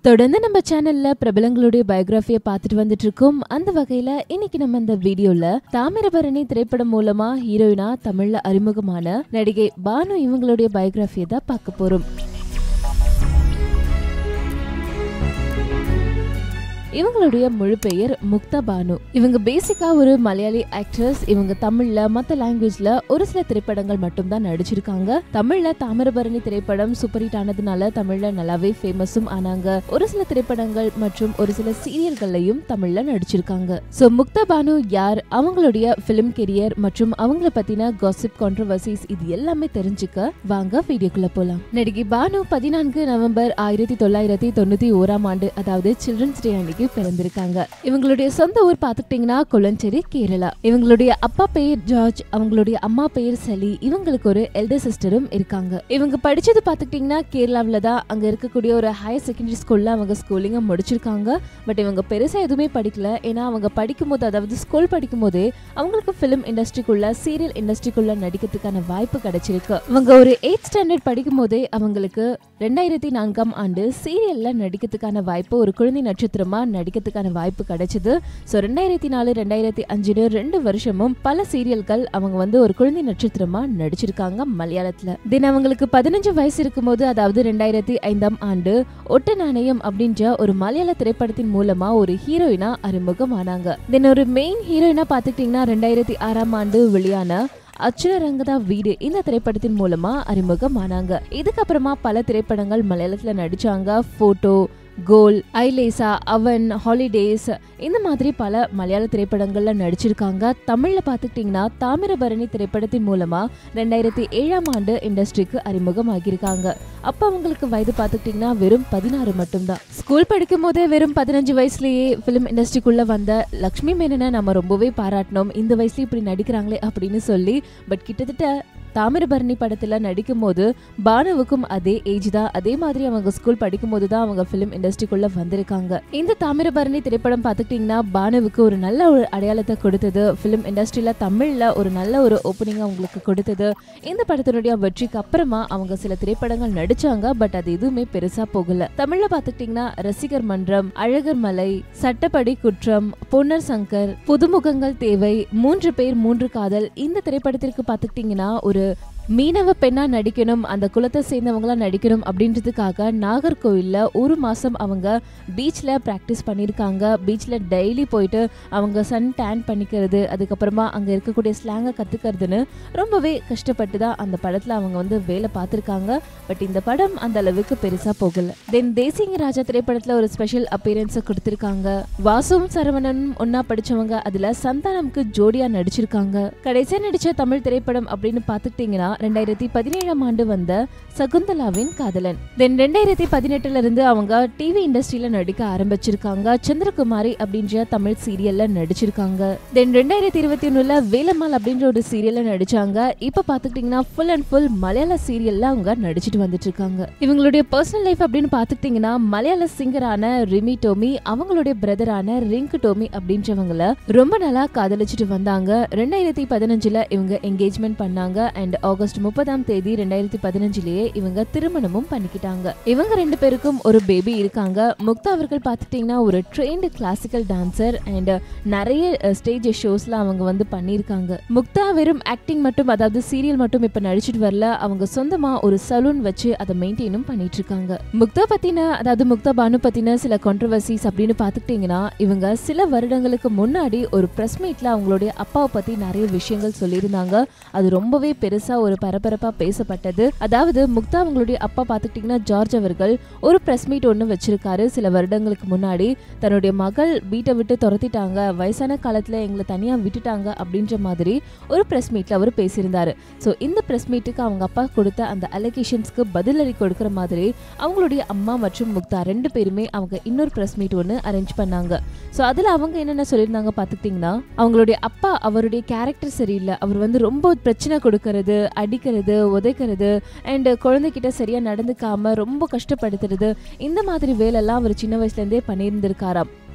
தொடர்ந்து நம்ம சேனல்ல பிரபலங்களுடைய பயோகிராஃபியை பார்த்துட்டு வந்துட்டு இருக்கோம் அந்த வகையில இன்னைக்கு நம்ம இந்த வீடியோல தாமிரபரணி திரைப்படம் மூலமா ஹீரோயினா தமிழ்ல அறிமுகமான நடிகை பானு இவங்களுடைய பயோகிராஃபியை தான் பார்க்க போறோம் இவங்களுடைய முழு பெயர் முக்தா பானு இவங்க பேசிக்கா ஒரு மலையாளி ஆக்ட்ரஸ் இவங்க தமிழ்ல மத்த லாங்குவேஜ்ல ஒரு சில திரைப்படங்கள் மட்டும் தான் நடிச்சிருக்காங்க தமிழ்ல தாமிரபரணி திரைப்படம் சூப்பர் ஹிட் ஆனதுனால தமிழ்ல நல்லாவே ஃபேமஸும் ஆனாங்க ஒரு சில திரைப்படங்கள் மற்றும் ஒரு சில சீரியல்கள்லயும் தமிழ்ல நடிச்சிருக்காங்க சோ முக்தா பானு யார் அவங்களுடைய பிலிம் கெரியர் மற்றும் அவங்கள பத்தின காசிப் கான்ட்ரவர்சிஸ் இது எல்லாமே தெரிஞ்சுக்க வாங்க வீடியோக்குள்ள போலாம் நடிகை பானு பதினான்கு நவம்பர் ஆயிரத்தி தொள்ளாயிரத்தி தொண்ணூத்தி ஓராம் ஆண்டு அதாவது சில்ட்ரன்ஸ் டே அன்னைக்கு பிறந்திருக்காங்க இவங்களுடைய சொந்த ஊர் பாத்துக்கிட்டீங்கன்னா கொல்லஞ்சேரி கேரளா இவங்களுடைய அப்பா பெயர் ஜார்ஜ் அவங்களுடைய அம்மா பெயர் சலி இவங்களுக்கு ஒரு எல்டர் சிஸ்டரும் இருக்காங்க இவங்க படிச்சது பாத்துக்கிட்டீங்கன்னா கேரளாவில் தான் அங்க இருக்கக்கூடிய ஒரு ஹையர் செகண்டரி ஸ்கூல்ல அவங்க ஸ்கூலிங்க முடிச்சிருக்காங்க பட் இவங்க பெருசா எதுவுமே படிக்கல ஏன்னா அவங்க படிக்கும் போது அதாவது ஸ்கூல் படிக்கும் போதே அவங்களுக்கு பிலிம் இண்டஸ்ட்ரிக்குள்ள சீரியல் இண்டஸ்ட்ரிக்குள்ள நடிக்கிறதுக்கான வாய்ப்பு கிடைச்சிருக்கு இவங்க ஒரு எயிட் ஸ்டாண்டர்ட் படிக்கும் போதே அவங்களுக்கு ரெண்டாயிரத்தி நான்காம் ஆண்டு சீரியல்ல நடிக்கிறதுக்கான வாய்ப்பு ஒரு குழந்தை நட்சத்திரமா நடிக்கிறதுக்கான வாய்ப்பு கிடைச்சது ஸோ ரெண்டாயிரத்தி நாலு ரெண்டாயிரத்தி அஞ்சுன்னு ரெண்டு வருஷமும் பல சீரியல்கள் அவங்க வந்து ஒரு குழந்தை நட்சத்திரமா நடிச்சிருக்காங்க மலையாளத்துல தென் அவங்களுக்கு பதினஞ்சு வயசு இருக்கும்போது அதாவது ரெண்டாயிரத்தி ஐந்தாம் ஆண்டு ஒட்ட நாணயம் அப்படின்ற ஒரு மலையாள திரைப்படத்தின் மூலமா ஒரு ஹீரோயினா அறிமுகமானாங்க தென் ஒரு மெயின் ஹீரோயினா பாத்துக்கிட்டீங்கன்னா ரெண்டாயிரத்தி ஆறாம் ஆண்டு வெளியான அச்சுரரங்கதா வீடு இந்த திரைப்படத்தின் மூலமா அறிமுகமானாங்க இதுக்கப்புறமா பல திரைப்படங்கள் மலையாளத்துல நடிச்சாங்க போட்டோ கோல் ஐலேசா அவன் ஹாலிடேஸ் இந்த மாதிரி பல மலையாள திரைப்படங்கள்ல நடிச்சிருக்காங்க தமிழ்ல பாத்துக்கிட்டீங்கன்னா தாமிரபரணி திரைப்படத்தின் மூலமா ரெண்டாயிரத்தி ஏழாம் ஆண்டு இண்டஸ்ட்ரிக்கு அறிமுகமாகியிருக்காங்க அப்ப அவங்களுக்கு வயது பாத்துக்கிட்டீங்கன்னா வெறும் பதினாறு மட்டும்தான் ஸ்கூல் படிக்கும் போதே வெறும் பதினஞ்சு வயசுலயே பிலிம் இண்டஸ்ட்ரிக்குள்ள வந்த லக்ஷ்மி மேனனை நம்ம ரொம்பவே பாராட்டினோம் இந்த வயசுல இப்படி நடிக்கிறாங்களே அப்படின்னு சொல்லி பட் கிட்டத்தட்ட தாமிரபரணி படத்துல நடிக்கும் போது பானுவுக்கும் அதே ஏஜ் தான் அதே மாதிரி அவங்க ஸ்கூல் படிக்கும் போது தான் அவங்க பிலிம் இண்டஸ்ட்ரிக்குள்ள வந்திருக்காங்க இந்த தாமிரபரணி திரைப்படம் பார்த்துக்கிட்டிங்கன்னா பானுவுக்கு ஒரு நல்ல ஒரு அடையாளத்தை கொடுத்தது பிலிம் இண்டஸ்ட்ரியில தமிழ்ல ஒரு நல்ல ஒரு ஓப்பனிங் அவங்களுக்கு கொடுத்தது இந்த படத்தினுடைய வெற்றிக்கு அப்புறமா அவங்க சில திரைப்படங்கள் நடிச்சாங்க பட் அது எதுவுமே பெருசா போகல தமிழ்ல பார்த்துக்கிட்டிங்கன்னா ரசிகர் மன்றம் அழகர் மலை சட்டப்படி குற்றம் பொன்னர் சங்கர் புதுமுகங்கள் தேவை மூன்று பேர் மூன்று காதல் இந்த திரைப்படத்திற்கு பார்த்துக்கிட்டிங்கன்னா ஒரு மீனவ பெண்ணா நடிக்கணும் அந்த குலத்தை சேர்ந்தவங்களா நடிக்கணும் அப்படின்றதுக்காக நாகர்கோவில்ல ஒரு மாசம் அவங்க பீச்ல ப்ராக்டிஸ் பண்ணியிருக்காங்க பீச்ல டெய்லி போயிட்டு அவங்க சன் டேன் பண்ணிக்கிறது அதுக்கப்புறமா அங்க இருக்கக்கூடிய ஸ்லாங்கை கத்துக்கிறதுன்னு ரொம்பவே கஷ்டப்பட்டு தான் அந்த படத்துல அவங்க வந்து வேலை பார்த்துருக்காங்க பட் இந்த படம் அந்த அளவுக்கு பெருசா போகல தென் தேசிங்க ராஜா திரைப்படத்துல ஒரு ஸ்பெஷல் அப்பியரன்ஸை கொடுத்திருக்காங்க வாசுவும் சரவணனும் ஒன்னா படிச்சவங்க அதுல சந்தானம்க்கு ஜோடியா நடிச்சிருக்காங்க கடைசியா நடிச்ச தமிழ் திரைப்படம் அப்படின்னு பாத்துக்கிட்டீங்கன்னா ரெண்டாயிரத்தி பதினேழாம் ஆண்டு வந்த சகுந்தலாவின் காதலன் தென் ரெண்டாயிரத்தி பதினெட்டுல இருந்து அவங்க டிவி இண்டஸ்ட்ரியில நடிக்க ஆரம்பிச்சிருக்காங்க சந்திரகுமாரி அப்படின்ற தமிழ் சீரியல்ல நடிச்சிருக்காங்க தென் ரெண்டாயிரத்தி இருபத்தி ஒண்ணுல வேலம்மாள் அப்படின்ற ஒரு சீரியல்ல நடிச்சாங்க இப்ப பாத்துக்கிட்டீங்கன்னா ஃபுல் அண்ட் ஃபுல் மலையாள சீரியல்ல அவங்க நடிச்சிட்டு வந்துட்டு இருக்காங்க இவங்களுடைய பர்சனல் லைஃப் அப்படின்னு பாத்துக்கிட்டீங்கன்னா மலையாள சிங்கரான ரிமி டோமி அவங்களுடைய பிரதரான ரிங்க் டோமி அப்படின்றவங்கள ரொம்ப நாளா காதலிச்சிட்டு வந்தாங்க ரெண்டாயிரத்தி பதினஞ்சுல இவங்க என்கேஜ்மெண்ட் பண்ணாங்க அண்ட் ஆகஸ்ட் முப்பதாம் தேதி ரெண்டாயிரத்தி பதினஞ்சுலயே இவங்க திருமணமும் பண்ணிக்கிட்டாங்க இவங்க ரெண்டு பேருக்கும் ஒரு பேபி இருக்காங்க முக்தா அவர்கள் பார்த்துட்டீங்கன்னா ஒரு ட்ரெயின்டு கிளாசிக்கல் டான்சர் அண்ட் நிறைய ஸ்டேஜ் ஷோஸ்ல அவங்க வந்து பண்ணியிருக்காங்க முக்தா வெறும் ஆக்டிங் மட்டும் அதாவது சீரியல் மட்டும் இப்ப நடிச்சிட்டு வரல அவங்க சொந்தமா ஒரு சலூன் வச்சு அதை மெயின்டைனும் பண்ணிட்டு இருக்காங்க முக்தா பத்தின அதாவது முக்தா பானு பத்தின சில கான்ட்ரவர்சிஸ் அப்படின்னு பாத்துக்கிட்டீங்கன்னா இவங்க சில வருடங்களுக்கு முன்னாடி ஒரு பிரஸ் மீட்ல அவங்களுடைய அப்பாவை பத்தி நிறைய விஷயங்கள் சொல்லியிருந்தாங்க அது ரொம்பவே பெருசா ஒரு பரபரப்பா பேசப்பட்டது அதாவது முக்தா அவங்களுடைய அப்பா பாத்துக்கிட்டீங்கன்னா ஜார்ஜ் அவர்கள் ஒரு பிரஸ் மீட் ஒன்று வச்சிருக்காரு சில வருடங்களுக்கு முன்னாடி தன்னுடைய மகள் வீட்டை விட்டு துரத்திட்டாங்க வயசான காலத்துல எங்களை தனியா விட்டுட்டாங்க அப்படின்ற மாதிரி ஒரு பிரஸ் மீட்ல அவர் பேசியிருந்தாரு ஸோ இந்த பிரஸ் மீட்டுக்கு அவங்க அப்பா கொடுத்த அந்த அலிகேஷன்ஸ்க்கு பதிலடி கொடுக்குற மாதிரி அவங்களுடைய அம்மா மற்றும் முக்தா ரெண்டு பேருமே அவங்க இன்னொரு பிரஸ் மீட் ஒன்று அரேஞ்ச் பண்ணாங்க ஸோ அதில் அவங்க என்னென்ன சொல்லியிருந்தாங்க பார்த்துக்கிட்டிங்கன்னா அவங்களுடைய அப்பா அவருடைய கேரக்டர் சரியில்லை அவர் வந்து ரொம்ப பிரச்சனை கொடுக்கறது அடிக்கிறது உதைக்கிறது அண்ட் குழந்தைகிட்ட சரியா நடந்துக்காம ரொம்ப கஷ்டப்படுத்துறது இந்த மாதிரி வேலையெல்லாம் அவர் சின்ன வயசுல இருந்தே பண்ணியிருந்திருக்காராம்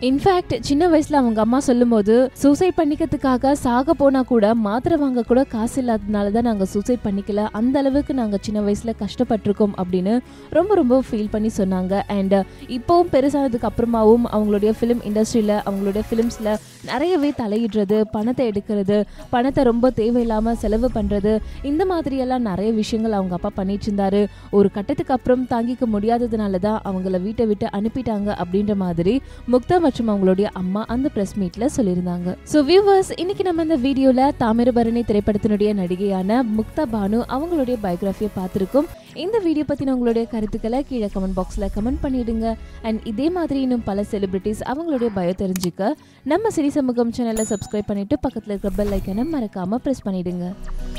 இன்ஃபேக்ட் சின்ன வயசுல அவங்க அம்மா சொல்லும்போது சூசைட் பண்ணிக்கிறதுக்காக சாக போனா கூட மாத்திரை வாங்க கூட காசு இல்லாததுனால தான் நாங்க சூசைட் பண்ணிக்கல அந்த அளவுக்கு நாங்க சின்ன வயசுல கஷ்டப்பட்டிருக்கோம் அப்படின்னு ரொம்ப ரொம்ப ஃபீல் பண்ணி சொன்னாங்க அண்ட் இப்போவும் பெருசானதுக்கு அப்புறமாவும் அவங்களுடைய ஃபிலிம் இண்டஸ்ட்ரியில அவங்களுடைய ஃபிலிம்ஸ்ல நிறையவே தலையிடுறது பணத்தை எடுக்கிறது பணத்தை ரொம்ப தேவையில்லாம செலவு பண்றது இந்த மாதிரியெல்லாம் நிறைய விஷயங்கள் அவங்க அப்பா பண்ணிட்டு இருந்தாரு ஒரு கட்டத்துக்கு அப்புறம் தாங்கிக்க முடியாததுனால தான் அவங்கள வீட்டை விட்டு அனுப்பிட்டாங்க அப்படின்ற மாதிரி முக்தா மற்றும் அவங்களுடைய அம்மா அந்த பிரஸ் மீட்ல சொல்லியிருந்தாங்க ஸோ வியூவர்ஸ் இன்னைக்கு நம்ம இந்த வீடியோல தாமிரபரணி திரைப்படத்தினுடைய நடிகையான முக்தா பானு அவங்களுடைய பயோகிராஃபியை பார்த்துருக்கோம் இந்த வீடியோ பத்தின உங்களுடைய கருத்துக்களை கீழே கமெண்ட் பாக்ஸ்ல கமெண்ட் பண்ணிடுங்க அண்ட் இதே மாதிரி இன்னும் பல செலிபிரிட்டிஸ் அவங்களுடைய பயோ தெரிஞ்சுக்க நம்ம சிறி சமூகம் சேனலை சப்ஸ்கிரைப் பண்ணிட்டு பக்கத்துல இருக்கிற பெல் ஐக்கனை மறக்காம பிரஸ் பண்ணிடுங்க